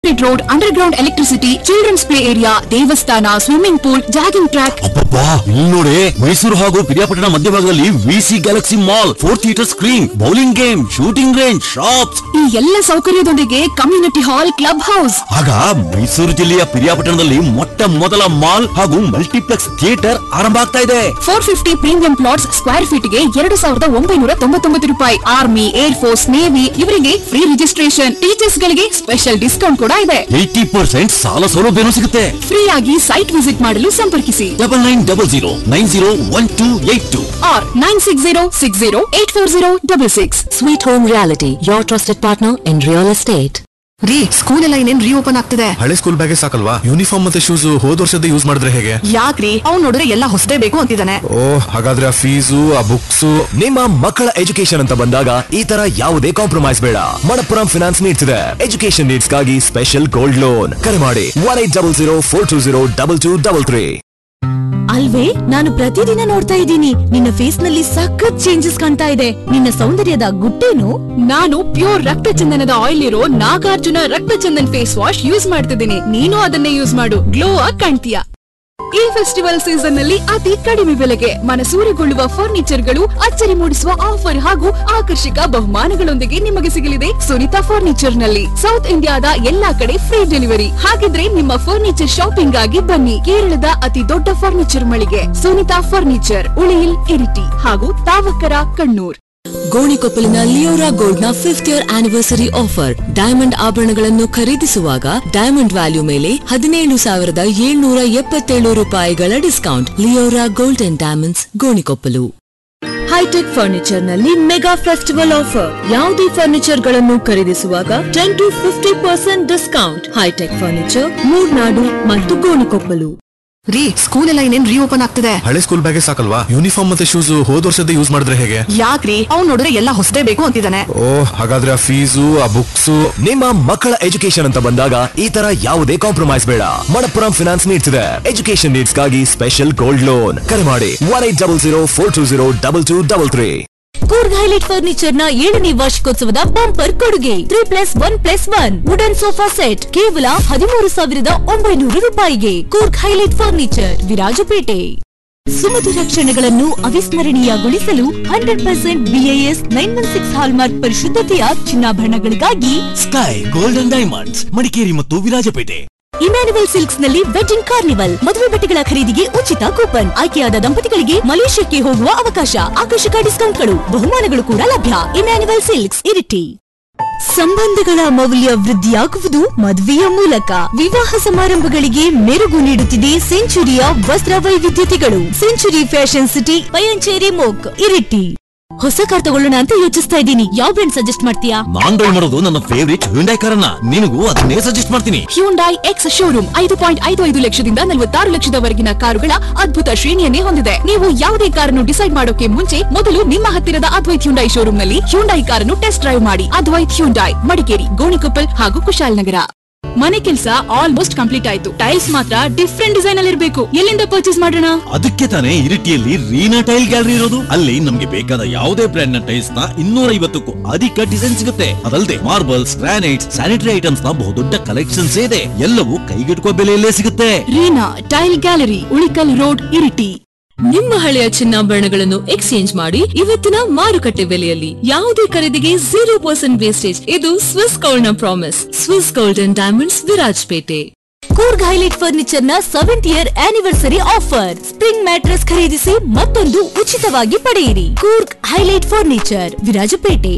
Road underground electricity children's play area ದೇವಸ್ಥಾನ swimming pool jogging track ಅಬ್ಬಬ್ಬಾ ಇಲ್ಲಿ ನೋಡಿ ಮೈಸೂರು ಹಾಗೂ ಪಿರಿಯಾಪಟ್ಟಣ ಮಧ್ಯಭಾಗದಲ್ಲಿ VC galaxy mall four theatre screen bowling game shooting range shops ಈ ಎಲ್ಲ ಸೌಕರ್ಯದೊಂದಿಗೆ ಕಮ್ಯುನಿಟಿ ಹಾಲ್ ಕ್ಲಬ್ ಹೌಸ್ ಆಗ ಮೈಸೂರು ಜಿಲ್ಲೆಯ ಪಿರಿಯಾಪಟ್ಟಣದಲ್ಲಿ ಮೊಟ್ಟ ಮೊದಲ ಮಾಲ್ ಹಾಗೂ ಮಲ್ಟಿಪ್ಲೆಕ್ಸ್ ಥಿಯೇಟರ್ ಆರಂಭ ಆಗ್ತಾ ಇದೆ four fifty premium plots square feet ಗೆ ಎರಡು ಸಾವಿರದ ಒಂಬೈನೂರ ತೊಂಬತ್ತೊಂಬತ್ತು ರೂಪಾಯಿ ಆರ್ಮಿ ಏರ್ ಫೋರ್ಸ್ ನೇವಿ ಇವರಿಗೆ ಫ್ರೀ ರಿಜಿಸ್ಟ್ರೇಷನ್ ಟೀಚರ್ಸ್ ಗಳಿಗೆ ಸ್ಪೆಷಲ್ ಡಿಸ್ಕೌಂಟ್ ಕೂಡ ಇದೆ ಏಯ್ಟಿ ಪರ್ಸೆಂಟ್ ಸಾಲ ಸೌಲಭ್ಯನೂ ಸಿಗುತ್ತೆ ಫ್ರೀ ಆಗಿ ಸೈಟ್ ವಿಸಿಟ್ ಮಾಡಲು ಸಂಪರ್ಕಿಸಿ double nine double zero nine zero one two eight two or nine six zero six zero eight four zero double six Sweet Home Reality, your trusted partner in real estate. ರೀ school ಎಲ್ಲ ಇನ್ನೇನ್ reopen ಆಗ್ತಿದೆ ಹಳೆ school ಬ್ಯಾಗೇ ಸಾಕಲ್ವಾ uniform ಮತ್ತೆ shoes ಹೋದ್ ವರ್ಷದ use ಮಾಡಿದ್ರೆ ಹೇಗೆ ಯಾಕ್ರಿ ಅವ್ನ್ ನೋಡಿದ್ರೆ ಎಲ್ಲ ಹೊಸದೇ ಬೇಕು ಅಂತಿದ್ದಾನೆ ಓ ಹಾಗಾದ್ರೆ ಆ ಫೀಸು ಆ ಬುಕ್ಸ್ ನಿಮ್ಮ ಮಕ್ಕಳ ಎಜುಕೇಶನ್ ಅಂತ ಬಂದಾಗ ಈ ತರ ಯಾವುದೇ ಕಾಂಪ್ರಮೈಸ್ ಬೇಡ ಮಣಪ್ಪುರಂ ಫಿನಾನ್ಸ್ ನೀಡ್ಸ್ ಇದೆ ಎಜುಕೇಶನ್ ನೀಡ್ಸ್ ಗಾಗಿ ಸ್ಪೆಷಲ್ ಗೋಲ್ಡ್ ಲೋನ್ ಕರೆ ಮಾಡಿ one eight double zero four two zero double two double three ಅಲ್ವೇ ನಾನು ಪ್ರತಿದಿನ ನೋಡ್ತಾ ಇದ್ದೀನಿ ನಿನ್ನ ಫೇಸ್ ನಲ್ಲಿ ಸಖತ್ ಚೇಂಜಸ್ ಕಾಣ್ತಾ ಇದೆ ನಿನ್ನ ಸೌಂದರ್ಯದ ಗುಟ್ಟೇನು ನಾನು ಪ್ಯೂರ್ ರಕ್ತ ಚಂದನದ ಆಯಿಲ್ ಇರೋ ನಾಗಾರ್ಜುನ ರಕ್ತ ಚಂದನ್ ಫೇಸ್ ವಾಶ್ ಯೂಸ್ ಮಾಡ್ತಿದ್ದೀನಿ ನೀನು ಅದನ್ನೇ ಯೂಸ್ ಮಾಡು ಗ್ಲೋ ಆಗಿ ಕಾಣ್ತೀಯ ಈ ಫೆಸ್ಟಿವಲ್ ಸೀಸನ್ ನಲ್ಲಿ ಅತಿ ಕಡಿಮೆ ಬೆಲೆಗೆ ಮನಸೂರೆಗೊಳ್ಳುವ ಫರ್ನಿಚರ್ ಗಳು ಅಚ್ಚರಿ ಮೂಡಿಸುವ ಆಫರ್ ಹಾಗೂ ಆಕರ್ಷಕ ಬಹುಮಾನಗಳೊಂದಿಗೆ ನಿಮಗೆ ಸಿಗಲಿದೆ ಸುನಿತಾ ಫರ್ನಿಚರ್ ನಲ್ಲಿ ಸೌತ್ ಇಂಡಿಯಾದ ಎಲ್ಲಾ ಕಡೆ ಫ್ರೀ ಡೆಲಿವರಿ ಹಾಗಿದ್ರೆ ನಿಮ್ಮ ಫರ್ನಿಚರ್ ಶಾಪಿಂಗ್ ಆಗಿ ಬನ್ನಿ ಕೇರಳದ ಅತಿ ದೊಡ್ಡ ಫರ್ನಿಚರ್ ಮಳಿಗೆ ಸುನಿತಾ ಫರ್ನಿಚರ್ ಉಳಿಯಿಲ್ ಇರಿಟಿ ಹಾಗೂ ತಾವಕರ ಕಣ್ಣೂರ್ ಗೋಣಿಕೊಪ್ಪಲಿನ ಲಿಯೋರಾ ಗೋಲ್ಡ್ ನ fifth year anniversary offer diamond ಆಭರಣಗಳನ್ನು ಖರೀದಿಸುವಾಗ ಡೈಮಂಡ್ ವ್ಯಾಲ್ಯೂ ಮೇಲೆ ಹದಿನೇಳು ಸಾವಿರದ ಏಳ್ನೂರ ಎಪ್ಪತ್ತೇಳು ರೂಪಾಯಿಗಳ discount Leora gold and diamonds Gonikoppal hitech furniture ನಲ್ಲಿ ಮೆಗಾ ಫೆಸ್ಟಿವಲ್ ಆಫರ್ ಯಾವುದೇ ಫರ್ನಿಚರ್ ಗಳನ್ನು ಖರೀದಿಸುವಾಗ ten to fifty percent discount hitech furniture Murnad ಮತ್ತು ಗೋಣಿಕೊಪ್ಪಲು ರೀ ಸ್ಕೂಲ್ ಎಲ್ಲ ಇನ್ನೇನ್ ರೀಓಪನ್ ಆಗ್ತಿದೆ ಹಳೆ ಸ್ಕೂಲ್ ಬ್ಯಾಗೇ ಸಾಕಲ್ವಾ ಯೂನಿಫಾರ್ಮ್ ಮತ್ತೆ ಶೂಸ್ ಹೋದ್ ವರ್ಷದ ಯೂಸ್ ಮಾಡಿದ್ರೆ ಹೇಗೆ ಯಾಕ್ರಿ ಅವ್ನ್ ನೋಡಿದ್ರೆ ಎಲ್ಲ ಹೊಸದೇ ಬೇಕು ಅಂತಿದ್ದಾನೆ ಓ ಹಾಗಾದ್ರೆ ಆ ಫೀಸು ಆ ಬುಕ್ಸ್ ನಿಮ್ಮ ಮಕ್ಕಳ ಎಜುಕೇಶನ್ ಅಂತ ಬಂದಾಗ ಈ ತರ ಯಾವುದೇ ಕಾಂಪ್ರಮೈಸ್ ಬೇಡ ಮಣಪ್ಪುರಂ ಫಿನಾನ್ಸ್ ನೀಡ್ಸ್ ಇದೆ ಎಜುಕೇಶನ್ ನೀಡ್ಸ್ ಗಾಗಿ ಸ್ಪೆಷಲ್ ಗೋಲ್ಡ್ ಲೋನ್ ಕರೆ ಮಾಡಿ one eight double zero four two zero double two double three Coorg highlight furniture ನ ಏಳನೇ ವಾರ್ಷಿಕೋತ್ಸವದ ಬಂಪರ್ ಕೊಡುಗೆ three plus one plus one wooden sofa set ಕೇವಲ ಹದಿಮೂರು ಸಾವಿರದ ಒಂಬೈನೂರು ರೂಪಾಯಿಗೆ ಕೂರ್ಗ್ ಹೈಲೈಟ್ ಫರ್ನಿಚರ್ ವಿರಾಜಪೇಟೆ ಸುಮಧುರ ಕ್ಷಣಗಳನ್ನು ಅವಿಸ್ಮರಣೀಯಗೊಳಿಸಲು hundred percent BIS nine one six hallmark ಪರಿಶುದ್ಧತೆಯ ಚಿನ್ನಾಭರಣಗಳಿಗಾಗಿ ಸ್ಕೈ ಗೋಲ್ಡನ್ ಡೈಮಂಡ್ಸ್ ಮಡಿಕೇರಿ ಮತ್ತು ವಿರಾಜಪೇಟೆ ಇಮ್ಯಾನ್ಯುವಲ್ ಸಿಲ್ಕ್ಸ್ ನಲ್ಲಿ ವೆಡ್ಡಿಂಗ್ ಕಾರ್ನಿವಲ್ ಮದುವೆ ಬಟ್ಟೆಗಳ ಖರೀದಿಗೆ ಉಚಿತ ಕೂಪನ್ ಆಯ್ಕೆಯಾದ ದಂಪತಿಗಳಿಗೆ ಮಲೇಷ್ಯಾಕ್ಕೆ ಹೋಗುವ ಅವಕಾಶ ಆಕರ್ಷಕ ಡಿಸ್ಕೌಂಟ್ಗಳು ಬಹುಮಾನಗಳು ಕೂಡ ಲಭ್ಯ ಇಮ್ಯಾನ್ಯುವಲ್ ಸಿಲ್ಕ್ಸ್ ಇರಿಟಿ ಸಂಬಂಧಗಳ ಮೌಲ್ಯ ವೃದ್ಧಿಯಾಗುವುದು ಮದುವೆಯ ಮೂಲಕ ವಿವಾಹ ಸಮಾರಂಭಗಳಿಗೆ ಮೆರುಗು ನೀಡುತ್ತಿದೆ ಸೆಂಚುರಿಯ ವಸ್ತ್ರ ವೈವಿಧ್ಯತೆಗಳು ಸೆಂಚುರಿ ಫ್ಯಾಷನ್ ಸಿಟಿ ಪಯಂಚೇರಿ ಮೋಕ್ ಇರಿಟಿ ಹೊಸ ಕಾರ್ ತಗೊಳ್ಳೋಣ ಅಂತ ಯೋಚಿಸ್ತಾ ಇದ್ದೀನಿ ಯಾವ ಬ್ರ್ಯಾಂಡ್ ಸಜೆಸ್ಟ್ ಮಾಡ್ತೀಯಾ ನಾನ್ ಡ್ರೈವ್ ಮಾಡೋದು ನನ್ನ ಫೇವರಿಟ್ ಹ್ಯುಂಡೈ ಕಾರನ್ನ ನಿನಗೂ ಅದನ್ನೇ ಸಜೆಸ್ಟ್ ಮಾಡ್ತೀನಿ ಹ್ಯೂಂಡೈ ಎಕ್ಸ್ ಶೋರೂಮ್ ಐದು ಪಾಯಿಂಟ್ ಐದು ಐದು ಲಕ್ಷದಿಂದ ನಲವತ್ತಾರು ಲಕ್ಷದವರೆಗಿನ ಕಾರುಗಳ ಅದ್ಭುತ ಶ್ರೇಣಿಯನ್ನೇ ಹೊಂದಿದೆ ನೀವು ಯಾವುದೇ ಕಾರನ್ನು ಡಿಸೈಡ್ ಮಾಡೋಕೆ ಮುಂಚೆ ಮೊದಲು ನಿಮ್ಮ ಹತ್ತಿರದ ಅದ್ವೈತ್ ಹ್ಯುಂಡೈ ಶೋರೂಮ್ ನಲ್ಲಿ ಹ್ಯುಂಡೈ ಕಾರನ್ನು ಟೆಸ್ಟ್ ಡ್ರೈವ್ ಮಾಡಿ ಅದ್ವೈತ್ ಹ್ಯುಂಡೈ ಮಡಿಕೇರಿ ಗೋಣಿಕೊಪ್ಪಲ್ ಹಾಗೂ ಕುಶಾಲನಗರ ಮನೆ ಕೆಲಸ ಆಲ್ಮೋಸ್ಟ್ ಕಂಪ್ಲೀಟ್ ಆಯ್ತು ಟೈಲ್ಸ್ ಮಾತ್ರ ಡಿಫ್ರೆಂಟ್ ಡಿಸೈನ್ ಅಲ್ಲಿ ಇರಬೇಕು ಎಲ್ಲಿಂದ ಪರ್ಚೇಸ್ ಮಾಡೋಣ ಅದಕ್ಕೆ ತಾನೇ ಇರಿಟಿಯಲ್ಲಿ ರೀನಾ ಟೈಲ್ ಗ್ಯಾಲರಿ ಇರೋದು ಅಲ್ಲಿ ನಮ್ಗೆ ಬೇಕಾದ ಯಾವುದೇ ಬ್ರ್ಯಾಂಡ್ ನ ಟೈಲ್ಸ್ ನ ಇನ್ನೂರ ಐವತ್ತಕ್ಕೂ ಅಧಿಕ ಡಿಸೈನ್ ಸಿಗುತ್ತೆ ಅದಲ್ಲದೆ ಮಾರ್ಬಲ್ಸ್ ಗ್ರಾನೈಟ್ಸ್ ಸ್ಯಾನಿಟರಿ ಐಟಮ್ಸ್ ನ ಬಹುದೊಡ್ಡ ಕಲೆಕ್ಷನ್ಸ್ ಇದೆ ಎಲ್ಲವೂ ಕೈಗೆಟುಕುವ ಬೆಲೆಯಲ್ಲೇ ಸಿಗುತ್ತೆ Reena tile gallery Ulikkal road Iritty ನಿಮ್ಮ ಹಳೆಯ ಚಿನ್ನಾಭರಣಗಳನ್ನು ಎಕ್ಸ್ಚೇಂಜ್ ಮಾಡಿ ಇವತ್ತಿನ ಮಾರುಕಟ್ಟೆ ಬೆಲೆಯಲ್ಲಿ ಯಾವುದೇ ಖರೀದಿಗೆ ಜೀರೋ ಪರ್ಸೆಂಟ್ ವೇಸ್ಟೇಜ್ ಇದು ಸ್ವಿಸ್ ಗೋಲ್ಡ್ ನ promise Swiss gold and diamonds Virajpet Coorg highlight furniture ನ seventh year anniversary offer spring mattress ಖರೀದಿಸಿ ಮತ್ತೊಂದು ಉಚಿತವಾಗಿ ಪಡೆಯಿರಿ Coorg highlight furniture Virajpet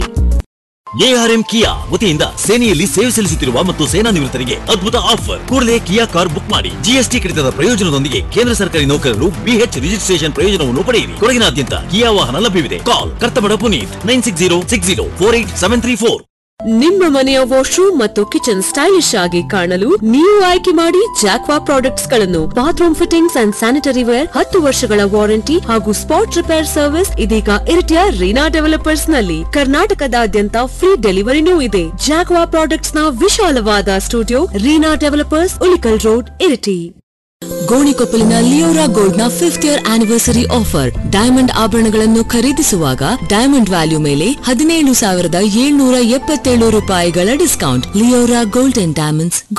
ARM Kia ವತಿಯಿಂದ ಸೇನೆಯಲ್ಲಿ ಸೇವೆ ಸಲ್ಲಿಸುತ್ತಿರುವ ಮತ್ತು ಸೇನಾ ನಿವೃತ್ತರಿಗೆ ಅದ್ಭುತ ಆಫರ್ ಕೂಡಲೇ ಕಿಯಾ ಕಾರ್ ಬುಕ್ ಮಾಡಿ ಜಿಎಸ್ಟಿ ಕಡಿತದ ಪ್ರಯೋಜನದೊಂದಿಗೆ ಕೇಂದ್ರ ಸರ್ಕಾರಿ ನೌಕರರು ಬಿಎಚ್ ರಿಜಿಸ್ಟ್ರೇಷನ್ ಪ್ರಯೋಜನವನ್ನು ಪಡೆಯಿರಿ ಕೊಡಗಿನಾದ್ಯಂತ ಕಿಯಾ ವಾಹನ ಲಭ್ಯವಿದೆ ಕಾಲ್ ಕರ್ತಮಡ Puneeth nine six zero six zero four eight seven three four ನಿಮ್ಮ ಮನೆಯ ವಾಶ್ರೂಮ್ ಮತ್ತು ಕಿಚನ್ ಸ್ಟೈಲಿಶ್ ಆಗಿ ಕಾಣಲು ನೀವು ಆಯ್ಕೆ ಮಾಡಿ ಜಾಕ್ವಾ ಪ್ರಾಡಕ್ಟ್ಸ್ ಗಳನ್ನು bathroom fittings and sanitary ware ಹತ್ತು ವರ್ಷಗಳ ವಾರಂಟಿ ಹಾಗೂ ಸ್ಪಾಟ್ ರಿಪೇರ್ ಸರ್ವಿಸ್ ಇದೀಗ ಇರಿಟಿಯ ರೀನಾ ಡೆವಲಪರ್ಸ್ ನಲ್ಲಿ ಕರ್ನಾಟಕದಾದ್ಯಂತ ಫ್ರೀ ಡೆಲಿವರಿನೂ ಇದೆ ಜಾಕ್ವಾ ಪ್ರಾಡಕ್ಟ್ಸ್ ನ ವಿಶಾಲವಾದ studio Reena developers Ulikal road Iritty ಗೋಣಿಕೊಪ್ಪಲಿನ ಲಿಯೋರಾ ಗೋಲ್ಡ್ ನ fifth year anniversary offer diamond ಆಭರಣಗಳನ್ನು ಖರೀದಿಸುವಾಗ ಡೈಮಂಡ್ ವ್ಯಾಲ್ಯೂ ಮೇಲೆ ಹದಿನೇಳು ಸಾವಿರದ ಏಳ್ನೂರ ಎಪ್ಪತ್ತೇಳು ರೂಪಾಯಿಗಳ discount Leora gold and diamonds